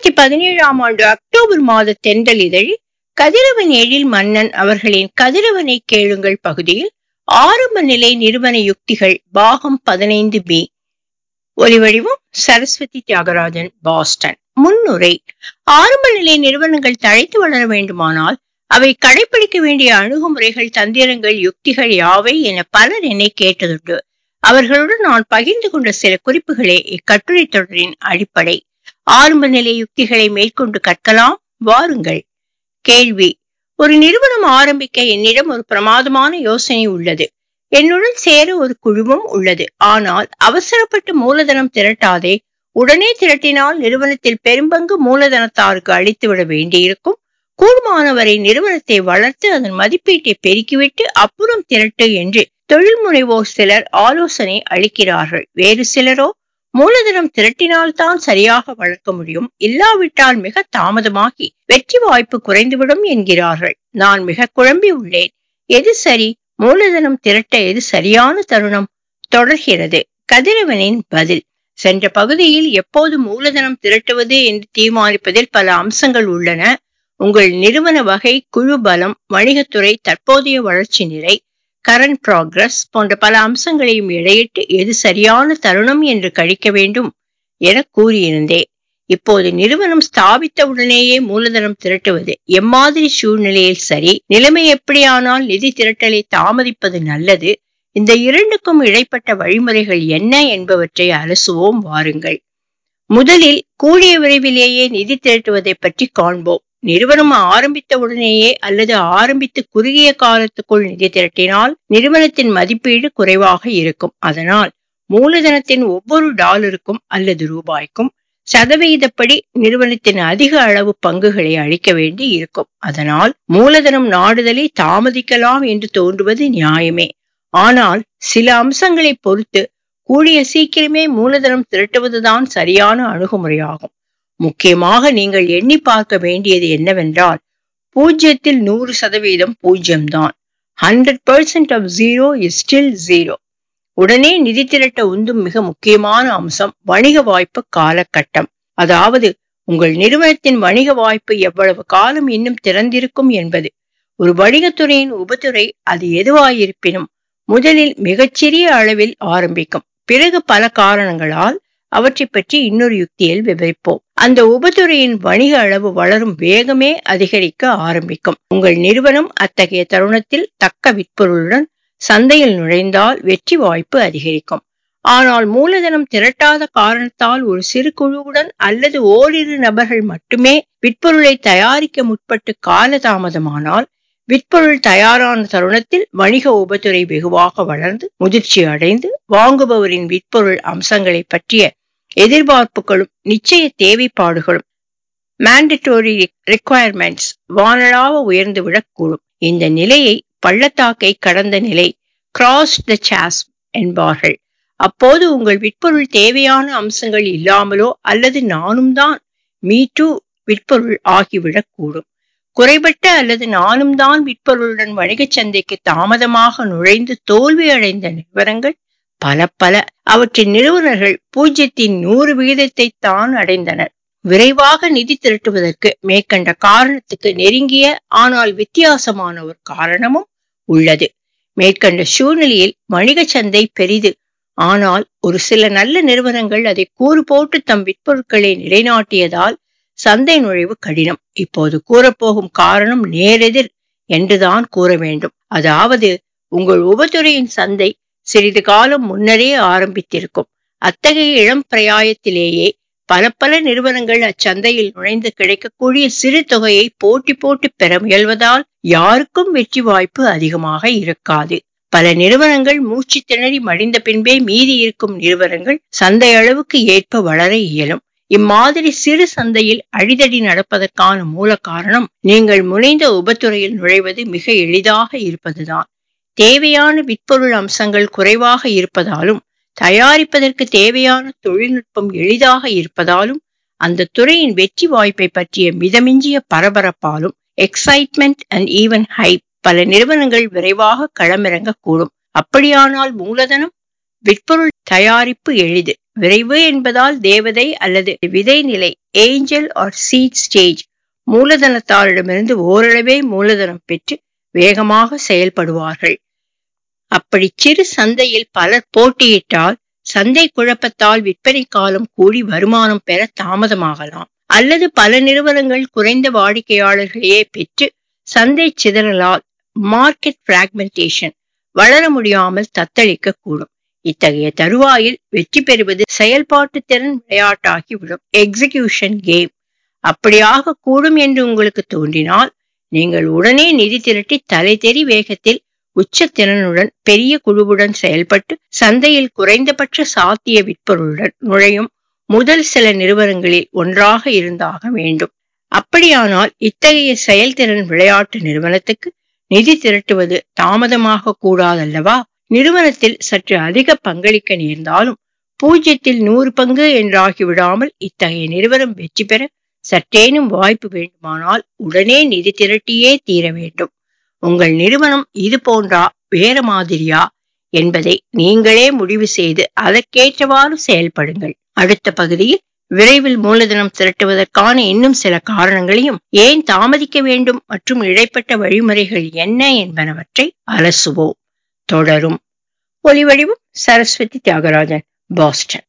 இரண்டாயிரத்தி பதினேழாம் ஆண்டு அக்டோபர் மாத தென்றல் இதழில் கதிரவன் எழில் மன்னன் அவர்களின் கதிரவனை கேளுங்கள் பகுதியில் ஆரம்ப நிலை நிறுவன யுக்திகள் பாகம் பதினைந்து பி ஒலிவடிவம் சரஸ்வதி தியாகராஜன் பாஸ்டன் முன்னுரை ஆரம்ப நிலை நிறுவனங்கள் தழைத்து வளர வேண்டுமானால் அவை கடைபிடிக்க வேண்டிய அணுகுமுறைகள் தந்திரங்கள் யுக்திகள் யாவை என பலர் என்னை கேட்டதுண்டு அவர்களுடன் நான் பகிர்ந்து கொண்ட சில குறிப்புகளே இக்கட்டுரை தொடரின் அடிப்படை ஆரம்ப நிலை யுக்திகளை மேற்கொண்டு கற்கலாம் வாருங்கள் கேள்வி ஒரு நிறுவனம் ஆரம்பிக்க என்னிடம் ஒரு பிரமாதமான யோசனை உள்ளது என்னுடன் சேர ஒரு குழுவும் உள்ளது ஆனால் அவசரப்பட்டு மூலதனம் திரட்டாதே உடனே திரட்டினால் நிறுவனத்தில் பெரும்பங்கு மூலதனத்தாருக்கு அளித்துவிட வேண்டியிருக்கும் கூடுமானவரை நிறுவனத்தை வளர்த்து அதன் மதிப்பீட்டை பெருக்கிவிட்டு அப்புறம் திரட்டு என்று தொழில் முனைவோர் சிலர் ஆலோசனை அளிக்கிறார்கள் வேறு சிலரோ மூலதனம் திரட்டினால்தான் சரியாக வளர்க்க முடியும் இல்லாவிட்டால் மிக தாமதமாகி வெற்றி வாய்ப்பு குறைந்துவிடும் என்கிறார்கள் நான் மிக குழம்பி உள்ளேன் எது சரி மூலதனம் திரட்ட எது சரியான தருணம் தொடர்கிறது கதிரவனின் பதில் சென்ற பகுதியில் எப்போது மூலதனம் திரட்டுவது என்று தீர்மானிப்பதில் பல அம்சங்கள் உள்ளன உங்கள் நிறுவன வகை குழு பலம் வணிகத்துறை தற்போதைய வளர்ச்சி நிலை கரண்ட் ப்ராக்ரஸ் போன்ற பல அம்சங்களையும் இடையிட்டு எது சரியான தருணம் என்று கழிக்க வேண்டும் என கூறியிருந்தேன் இப்போது நிறுவனம் ஸ்தாபித்த உடனேயே மூலதனம் திரட்டுவது எம்மாதிரி சூழ்நிலையில் சரி நிலைமை எப்படியானால் நிதி திரட்டலை தாமதிப்பது நல்லது இந்த இரண்டுக்கும் இடைப்பட்ட வழிமுறைகள் என்ன என்பவற்றை அலசுவோம் வாருங்கள் முதலில் கூடிய விரைவிலேயே நிதி திரட்டுவதை பற்றி காண்போம் நிறுவனம் ஆரம்பித்த உடனேயே அல்லது ஆரம்பித்து குறுகிய காலத்துக்குள் நிதி திரட்டினால் நிறுவனத்தின் மதிப்பீடு குறைவாக இருக்கும் அதனால் மூலதனத்தின் ஒவ்வொரு டாலருக்கும் அல்லது ரூபாய்க்கும் சதவிகிதப்படி நிறுவனத்தின் அதிக அளவு பங்குகளை அளிக்க வேண்டி இருக்கும் அதனால் மூலதனம் நாடுதலை தாமதிக்கலாம் என்று தோன்றுவது நியாயமே ஆனால் சில அம்சங்களை பொறுத்து கூடிய சீக்கிரமே மூலதனம் திரட்டுவதுதான் சரியான அணுகுமுறையாகும் முக்கியமாக நீங்கள் எண்ணி பார்க்க வேண்டியது என்னவென்றால் பூஜ்ஜியத்தில் நூறு சதவீதம் பூஜ்ஜியம்தான் hundred percent of zero is still zero உடனே நிதி திரட்ட உந்தும் மிக முக்கியமான அம்சம் வணிக வாய்ப்பு காலகட்டம் அதாவது உங்கள் நிறுவனத்தின் வணிக வாய்ப்பு எவ்வளவு காலம் இன்னும் திறந்திருக்கும் என்பது ஒரு வணிகத்துறையின் உபத்துறை அது எதுவாயிருப்பினும் முதலில் மிகச்சிறிய அளவில் ஆரம்பிக்கும் பிறகு பல காரணங்களால் அவற்றை பற்றி இன்னொரு யுக்தியில் விவரிப்போம் அந்த உபத்துறையின் வணிக அளவு வளரும் வேகமே அதிகரிக்க ஆரம்பிக்கும் உங்கள் நிறுவனம் அத்தகைய தருணத்தில் தக்க விற்பொருளுடன் சந்தையில் நுழைந்தால் வெற்றி வாய்ப்பு அதிகரிக்கும் ஆனால் மூலதனம் திரட்டாத காரணத்தால் ஒரு சிறு குழுவுடன் அல்லது ஓரிரு நபர்கள் மட்டுமே விற்பொருளை தயாரிக்க முற்பட்டு காலதாமதமானால் விற்பொருள் தயாரான தருணத்தில் வணிக உபத்துறை வெகுவாக வளர்ந்து முதிர்ச்சி அடைந்து வாங்குபவரின் விற்பொருள் அம்சங்களை பற்றிய எதிர்பார்ப்புகளும் நிச்சய தேவைப்பாடுகளும் மேண்டட்டோரி ரிக்குவயர்மெண்ட்ஸ் வானளாவ உயர்ந்து விடக்கூடும் இந்த நிலையை பள்ளத்தாக்கை கடந்த நிலை கிராஸ் த சாஸ் என்பார்கள் அப்போது உங்கள் விற்பொருள் தேவையான அம்சங்கள் இல்லாமலோ அல்லது நானும் தான் மீ டூ விற்பொருள் ஆகிவிடக்கூடும் குறைபட்ட அல்லது நானும் தான் விற்பொருளுடன் வணிகச் சந்தைக்கு தாமதமாக நுழைந்து தோல்வி அடைந்த நிறுவனங்கள் பல பல அவற்றின் நிறுவனர்கள் பூஜ்யத்தின் நூறு விகிதத்தை தான் அடைந்தனர் விரைவாக நிதி திரட்டுவதற்கு மேற்கண்ட காரணத்துக்கு நெருங்கிய ஆனால் வித்தியாசமான ஒரு காரணமும் உள்ளது மேற்கண்ட சூழ்நிலையில் வணிக சந்தை பெரிது ஆனால் ஒரு சில நல்ல நிறுவனங்கள் அதை கூறு போட்டு தம் விற்பொருட்களை நிலைநாட்டியதால் சந்தை நுழைவு கடினம் இப்போது கூறப்போகும் காரணம் நேரெதிர் என்றுதான் கூற வேண்டும் அதாவது உங்கள் உபத்துறையின் சந்தை சிறிது காலம் முன்னரே ஆரம்பித்திருக்கும் அத்தகைய இளம் பிரயாயத்திலேயே பல பல நிறுவனங்கள் அச்சந்தையில் நுழைந்து கிடைக்கக்கூடிய சிறு தொகையை போட்டி போட்டு பெற முயல்வதால் யாருக்கும் வெற்றி வாய்ப்பு அதிகமாக இருக்காது பல நிறுவனங்கள் மூச்சு திணறி மடிந்த பின்பே மீதி இருக்கும் நிறுவனங்கள் சந்தை அளவுக்கு ஏற்ப வளர இயலும் இம்மாதிரி சிறு சந்தையில் அழிதடி நடப்பதற்கான மூல காரணம் நீங்கள் முனைந்த உபத்துறையில் நுழைவது மிக எளிதாக இருப்பதுதான் தேவையான விற்பொருள் அம்சங்கள் குறைவாக இருப்பதாலும் தயாரிப்பதற்கு தேவையான தொழில்நுட்பம் எளிதாக இருப்பதாலும் அந்த துறையின் வெற்றி வாய்ப்பை பற்றிய மிதமிஞ்சிய பரபரப்பாலும் எக்ஸைட்மெண்ட் அண்ட் ஈவன் ஹைப் பல நிறுவனங்கள் விரைவாக களமிறங்க கூடும் அப்படியானால் மூலதனம் விற்பொருள் தயாரிப்பு எளிது விரைவு என்பதால் தேவதை அல்லது விதை நிலை ஏஞ்சல் ஆர் சீட் ஸ்டேஜ் மூலதனத்தாரிடமிருந்து ஓரளவே மூலதனம் பெற்று வேகமாக செயல்படுவார்கள் அப்படி சிறு சந்தையில் பலர் போட்டியிட்டால் சந்தை குழப்பத்தால் விற்பனை காலம் கூடி வருமானம் பெற தாமதமாகலாம் அல்லது பல நிறுவனங்கள் குறைந்த வாடிக்கையாளர்களையே பெற்று சந்தை சிதறலால் மார்க்கெட் பிராக்மெண்டேஷன் வளர முடியாமல் தத்தளிக்க கூடும் இத்தகைய தருவாயில் வெற்றி பெறுவது செயல்பாட்டு திறன் விளையாட்டாகிவிடும் எக்ஸிகியூஷன் கேம் அப்படியாக கூடும் என்று உங்களுக்கு தோன்றினால் நீங்கள் உடனே நிதி திரட்டி தலை தெரி வேகத்தில் உச்ச திறனுடன் பெரிய குழுவுடன் செயல்பட்டு சந்தையில் குறைந்தபட்ச சாத்திய விற்பொருளுடன் நுழையும் முதல் சில நிறுவனங்களில் ஒன்றாக இருந்தாக வேண்டும் அப்படியானால் இத்தகைய செயல்திறன் விளையாட்டு நிறுவனத்துக்கு நிதி திரட்டுவது தாமதமாக கூடாதல்லவா நிறுவனத்தில் சற்று அதிக பங்களிக்க நேர்ந்தாலும் பூஜ்யத்தில் நூறு பங்கு என்றாகி விடாமல் இத்தகைய நிறுவனம் வெற்றி பெற சற்றேனும் வாய்ப்பு வேண்டுமானால் உடனே நிதி திரட்டியே தீர வேண்டும் உங்கள் நிறுவனம் இது போன்றா வேற மாதிரியா என்பதை நீங்களே முடிவு செய்து அதற்கேற்றவாறு செயல்படுங்கள் அடுத்த பகுதியில் விரைவில் மூலதனம் திரட்டுவதற்கான இன்னும் சில காரணங்களையும் ஏன் தாமதிக்க வேண்டும் மற்றும் இடைப்பட்ட வழிமுறைகள் என்ன என்பனவற்றை அலசுவோம் தொடரும் ஒலிவடிவும் சரஸ்வதி தியாகராஜன் பாஸ்டன்